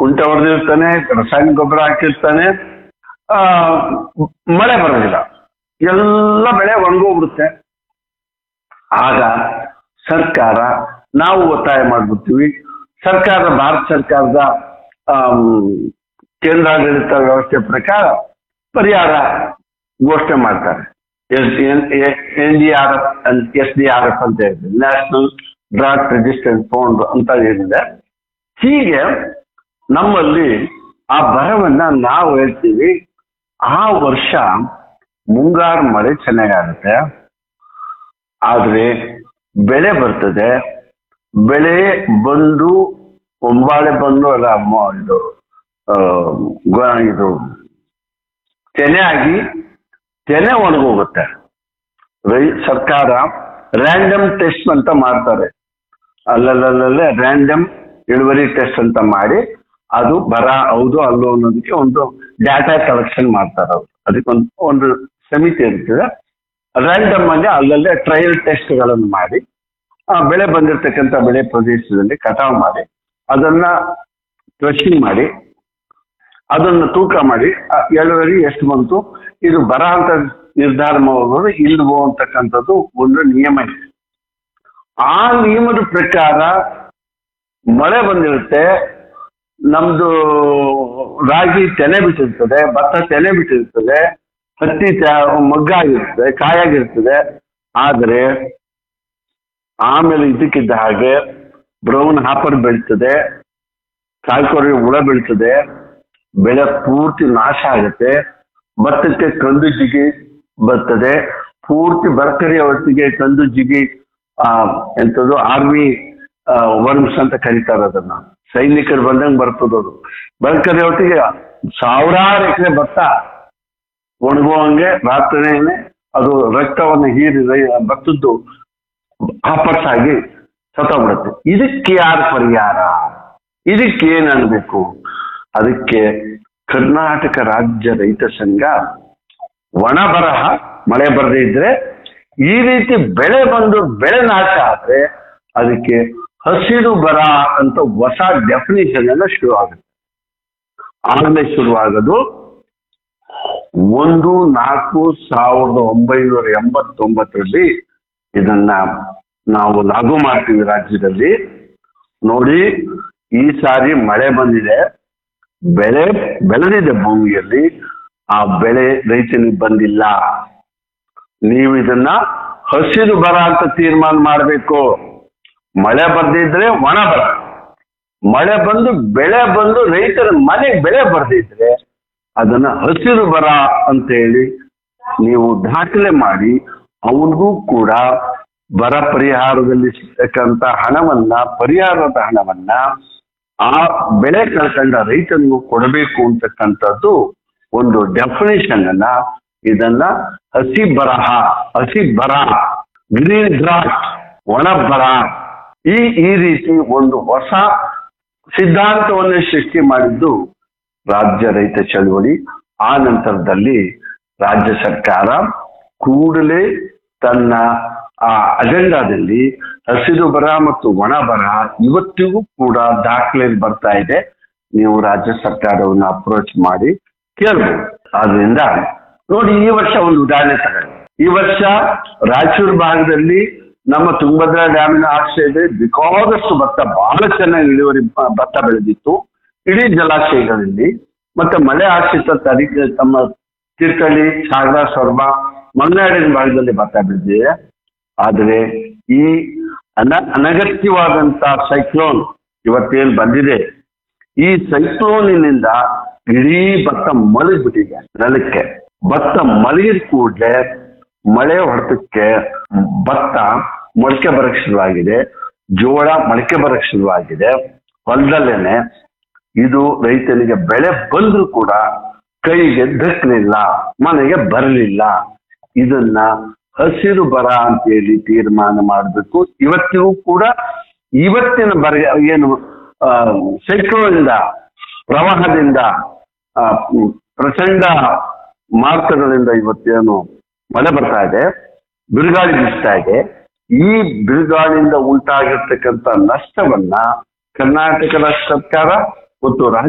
ಕುಂಟೆ ಹೊಡೆದಿರ್ತಾನೆ ರಾಸಾಯನಿಕ ಗೊಬ್ಬರ ಹಾಕಿರ್ತಾನೆ ಆ, ಮಳೆ ಬರೋದಿಲ್ಲ ಎಲ್ಲ ಬೆಳೆ ಒಣಗೋಗ್ಬಿಡುತ್ತೆ ಆಗ ಸರ್ಕಾರ ನಾವು ಒತ್ತಾಯ ಮಾಡ್ಬಿಡ್ತೀವಿ ಸರ್ಕಾರ ಭಾರತ ಸರ್ಕಾರದ ಆಮ್, ಕೇಂದ್ರಾಡಳಿತ ವ್ಯವಸ್ಥೆ ಪ್ರಕಾರ ಪರಿಹಾರ ಘೋಷಣೆ ಮಾಡ್ತಾರೆ N D R F S D R F ಅಂತ ಹೇಳಿದೆ ನ್ಯಾಷನಲ್ ಡ್ರಾಟ್ ರಿಜಿಸ್ಟರ್ಡ್ ಫಂಡ್ ಅಂತ ಏನಿದೆ ಹೀಗೆ ನಮ್ಮಲ್ಲಿ ಆ ಬರವನ್ನ ನಾವು ಹೇಳ್ತೀವಿ ಆ ವರ್ಷ ಮುಂಗಾರು ಮಳೆ ಚೆನ್ನಾಗಾಗುತ್ತೆ ಆದ್ರೆ ಬೆಳೆ ಬರ್ತದೆ ಬೆಳೆ ಬಂದು ಒಂಬಾಳೆ ಬಂದು ಅಲ್ಲ ಮ- ಇದು ಆ, ಗ- ಇದು ತೆನೆ ಆಗಿ ತೆನೆ ಒಣಗೋಗುತ್ತೆ ರೈ ಸರ್ಕಾರ ರ್ಯಾಂಡಮ್ ಟೆಸ್ಟ್ ಅಂತ ಮಾಡ್ತಾರೆ ಅಲ್ಲಲ್ಲಲ್ಲೇ ರ್ಯಾಂಡಮ್ ಇಳುವರಿ ಟೆಸ್ಟ್ ಅಂತ ಮಾಡಿ ಅದು ಬರ ಹೌದು ಅಲ್ಲೋ ಅನ್ನೋದಕ್ಕೆ ಒಂದು ಡಾಟಾ ಕಲೆಕ್ಷನ್ ಮಾಡ್ತಾರೆ ಅವರು ಅದಕ್ಕೊಂದು ಒಂದು ಸಮಿತಿ ಇರ್ತದೆ ರ್ಯಾಂಡಮ್ ಆಗಿ ಅಲ್ಲಲ್ಲೇ ಟ್ರಯಲ್ ಟೆಸ್ಟ್ಗಳನ್ನು ಮಾಡಿ ಆ ಬೆಳೆ ಬಂದಿರತಕ್ಕಂಥ ಬೆಳೆ ಪ್ರದೇಶದಲ್ಲಿ ಕಟಾವು ಮಾಡಿ ಅದನ್ನ ಕ್ರಷಿಂಗ್ ಮಾಡಿ ಅದನ್ನು ತೂಕ ಮಾಡಿ ಆ ಇಳುವರಿ ಎಷ್ಟು ಬಂತು ಇದು ಬರ ಅಂತ ನಿರ್ಧಾರ ಮಾಡೋದು ಇಲ್ವೋ ಅಂತಕ್ಕಂಥದ್ದು ಒಂದು ನಿಯಮ ಇದೆ ಆ ನಿಯಮದ ಪ್ರಕಾರ ಮಳೆ ಬಂದಿರುತ್ತೆ ನಮ್ದು ರಾಗಿ ತೆನೆ ಬಿಟ್ಟಿರ್ತದೆ ಭತ್ತ ತೆನೆ ಬಿಟ್ಟಿರ್ತದೆ ಹತ್ತಿ ತ- ಮಗ್ಗಾಗಿರ್ತದೆ ಕಾಯಾಗಿರ್ತದೆ ಆದರೆ ಆಮೇಲೆ ಇದಕ್ಕಿದ್ದ ಹಾಗೆ ಬ್ರೌನ್ ಹಾಪರ್ ಬೆಳೀತದೆ ಕಾಯ್ಕೊರೆ ಹುಳ ಬೀಳ್ತದೆ ಬೆಳೆ ಪೂರ್ತಿ ನಾಶ ಆಗುತ್ತೆ ಭತ್ತಕ್ಕೆ ಕಂದು ಜಿಗಿ ಬರ್ತದೆ ಪೂರ್ತಿ ಬರಕರಿ ಹೊತ್ತಿಗೆ ಕಂದು ಜಿಗಿ ಆ ಎಂಥದ್ದು ಆರ್ಮಿ ವರ್ಮ್ಸ್ ಅಂತ ಕರೀತಾರೆ ಅದನ್ನ ಸೈನಿಕರು ಬಂದಂಗೆ ಬರ್ತದೆ ಅದು ಬರಕರಿ ಹೊತ್ತಿಗೆ ಸಾವಿರಾರು ಎಕರೆ ಭತ್ತ ಒಣಗುವಂಗೆ ರಾತ್ರಿನೇ ಅದು ರಕ್ತವನ್ನು ಹೀರಿ ರೈ- ಭತ್ತದ್ದು ಹಾಪರ್ಸ್ ಆಗಿ ಸತ್ತೋಗ್ಬಿಡುತ್ತೆ ಇದಕ್ಕೆ ಯಾರು ಪರಿಹಾರ ಇದಕ್ಕೆ ಏನ್ ಅನ್ಬೇಕು ಅದಕ್ಕೆ ಕರ್ನಾಟಕ ರಾಜ್ಯ ರೈತ ಸಂಘ ಒಣ ಬರಹ ಮಳೆ ಬರದೇ ಇದ್ರೆ ಈ ರೀತಿ ಬೆಳೆ ಬಂದು ಬೆಳೆ ನಾಶ ಆದ್ರೆ ಅದಕ್ಕೆ ಹಸಿರು ಬರ ಅಂತ ಹೊಸ ಡೆಫಿನಿಷನ್ ಎಲ್ಲ ಶುರು ಆಗುತ್ತೆ ಆಗಲೇ ಶುರುವಾಗೋದು ಒಂದು ನಾಲ್ಕು ಸಾವಿರದ ಒಂಬೈನೂರ ಎಂಬತ್ತೊಂಬತ್ತರಲ್ಲಿ ಇದನ್ನ ನಾವು ಲಾಗು ಮಾಡ್ತೀವಿ ರಾಜ್ಯದಲ್ಲಿ ನೋಡಿ ಈ ಸಾರಿ ಮಳೆ ಬಂದಿದೆ ಬೆಳೆ ಬೆಳೆದಿದೆ ಭೂಮಿಯಲ್ಲಿ ಆ ಬೆಳೆ ರೈತನಿಗೆ ಬಂದಿಲ್ಲ ನೀವು ಇದನ್ನ ಹಸಿರು ಬರ ಅಂತ ತೀರ್ಮಾನ ಮಾಡಬೇಕು ಮಳೆ ಬರ್ದಿದ್ರೆ ಒಣ ಬರ ಮಳೆ ಬಂದು ಬೆಳೆ ಬಂದು ರೈತರ ಮನೆಗೆ ಬೆಳೆ ಬರ್ದಿದ್ರೆ ಅದನ್ನ ಹಸಿರು ಬರ ಅಂತ ಹೇಳಿ ನೀವು ದಾಖಲೆ ಮಾಡಿ ಅವನಿಗೂ ಕೂಡ ಬರ ಪರಿಹಾರದಲ್ಲಿ ಸಿಗ್ತಕ್ಕಂಥ ಹಣವನ್ನ ಪರಿಹಾರದ ಹಣವನ್ನ ಆ ಬೆಳೆ ಕಳ್ಕೊಂಡ ರೈತನಿಗೂ ಕೊಡಬೇಕು ಅಂತಕ್ಕಂಥದ್ದು ಒಂದು ಡೆಫಿನೇಷನ್ ಅನ್ನ ಇದನ್ನ ಹಸಿ ಬರಹ ಹಸಿ ಬರ ಗ್ರೀನ್ ಡ್ರಾಟ್ ಒಣ ಬರ ಈ ಈ ರೀತಿ ಒಂದು ಹೊಸ ಸಿದ್ಧಾಂತವನ್ನು ಸೃಷ್ಟಿ ಮಾಡಿದ್ದು ರಾಜ್ಯ ರೈತ ಚಳವಳಿ ಆ ನಂತರದಲ್ಲಿ ರಾಜ್ಯ ಸರ್ಕಾರ ಕೂಡಲೇ ತನ್ನ ಆ ಅಜೆಂಡಾದಲ್ಲಿ ಹಸಿರು ಬರ ಮತ್ತು ಒಣ ಬರ ಇವತ್ತಿಗೂ ಕೂಡ ದಾಖಲೆ ಬರ್ತಾ ಇದೆ ನೀವು ರಾಜ್ಯ ಸರ್ಕಾರವನ್ನು ಅಪ್ರೋಚ್ ಮಾಡಿ ಕೇಳ್ಬೋದು ಆದ್ರಿಂದ ನೋಡಿ ಈ ವರ್ಷ ಒಂದು ಉದಾಹರಣೆ ತಗೊಳ್ಳಿ ಈ ವರ್ಷ ರಾಯಚೂರು ಭಾಗದಲ್ಲಿ ನಮ್ಮ ತುಂಗಭದ್ರಾ ಡ್ಯಾಮಿನ ಆಶ್ರಯದಲ್ಲಿ ಬೇಕಾದಷ್ಟು ಭತ್ತ ಬಹಳ ಚೆನ್ನಾಗಿ ಇಳುವರಿ ಬ- ಭತ್ತ ಬೆಳೆದಿತ್ತು ಇಡೀ ಜಲಾಶಯಗಳಲ್ಲಿ ಮತ್ತೆ ಮಳೆ ಆಶ್ರಿತ ತರೀಕೆ ತಮ್ಮ ತೀರ್ಥಹಳ್ಳಿ ಸಾಗರ ಸೊರಬ ಮಲೆನಾಡಿನ ಭಾಗದಲ್ಲಿ ಭತ್ತ ಬೆಳೆದಿದೆ ಆದರೆ ಈ ಅನ ಅನಗತ್ಯವಾದಂತ ಸೈಕ್ಲೋನ್ ಇವತ್ತೇನು ಬಂದಿದೆ ಈ ಸೈಕ್ಲೋನಿನಿಂದ ಇಡೀ ಭತ್ತ ಮಲಗಿಬಿಟ್ಟಿದೆ ನೆಲಕ್ಕೆ ಭತ್ತ ಮಲಗಿದ ಕೂಡಲೇ ಮಳೆ ಹೊಡೆತಕ್ಕೆ ಭತ್ತ ಮೊಳಕೆ ಬರಕ್ ಶುರುವಾಗಿದೆ ಜೋಳ ಮೊಳಕೆ ಬರಕ್ ಶುರುವಾಗಿದೆ ಹೊಲದಲ್ಲೇನೆ ಇದು ರೈತನಿಗೆ ಬೆಳೆ ಬಂದ್ರೂ ಕೂಡ ಕೈಗೆ ದಕ್ಕಲಿಲ್ಲ ಮನೆಗೆ ಬರಲಿಲ್ಲ ಇದನ್ನ ಹಸಿರು ಬರ ಅಂತ ಹೇಳಿ ತೀರ್ಮಾನ ಮಾಡಬೇಕು ಇವತ್ತಿಗೂ ಕೂಡ ಇವತ್ತಿನ ಬರ ಏನು ಸೈಕ್ಲೋನಿಂದ ಪ್ರವಾಹದಿಂದ ಆ, ಮ್, ಪ್ರಚಂಡ ಮಾರುತಗಳಿಂದ ಇವತ್ತೇನು ಮಳೆ ಬರ್ತಾ ಇದೆ ಬಿರುಗಾಳಿ ಬೀಸ್ತಾ ಇದೆ ಈ ಬಿರುಗಾಳಿಯಿಂದ ಉಂಟಾಗಿರ್ತಕ್ಕಂಥ ನಷ್ಟವನ್ನ ಕರ್ನಾಟಕ ರಾಷ್ಟ್ರ ಸರ್ಕಾರ ಮತ್ತು ರಾಜ್ಯ